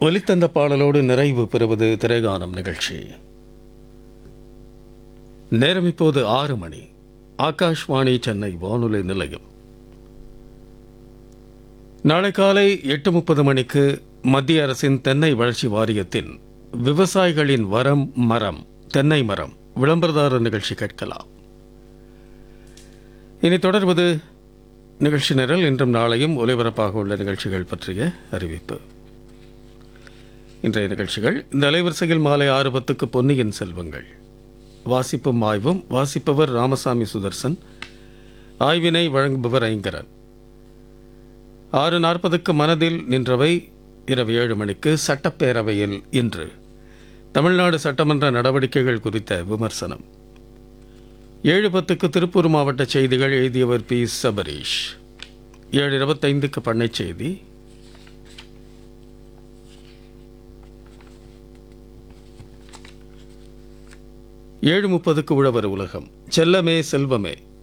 ஒலித்தந்த பாடலோடு நிறைவு பெறுவது திரைகானம் நிகழ்ச்சி நேரம் இப்போது ஆறு மணி ஆகாஷ்வாணி சென்னை வானொலி நிலையம் நாளை காலை எட்டு முப்பது மணிக்கு மத்திய அரசின் தென்னை வளர்ச்சி வாரியத்தின் விவசாயிகளின் வரம் மரம் தென்னை மரம் விளம்பரதாரர் நிகழ்ச்சி கேட்கலாம் இனி தொடர்வது நிகழ்ச்சி நிரல் இன்றும் நாளையும் ஒலிபரப்பாக உள்ள நிகழ்ச்சிகள் பற்றிய அறிவிப்பு இன்றைய நிகழ்ச்சிகள் இந்த அலைவரிசையில் மாலை ஆறு பத்துக்கு பொன்னியின் செல்வங்கள் வாசிப்பும் ஆய்வும் வாசிப்பவர் ராமசாமி சுதர்சன் ஆய்வினை வழங்குபவர் ஐங்கரன் ஆறு நாற்பதுக்கு மனதில் நின்றவை இரவு ஏழு மணிக்கு சட்டப்பேரவையில் இன்று தமிழ்நாடு சட்டமன்ற நடவடிக்கைகள் குறித்த விமர்சனம் ஏழு பத்துக்கு திருப்பூர் மாவட்ட செய்திகள் எழுதியவர் பி சபரீஷ் ஏழு இருபத்தைந்துக்கு பண்ணைச் செய்தி ஏழு முப்பதுக்கு உழவர் உலகம் செல்லமே செல்வமே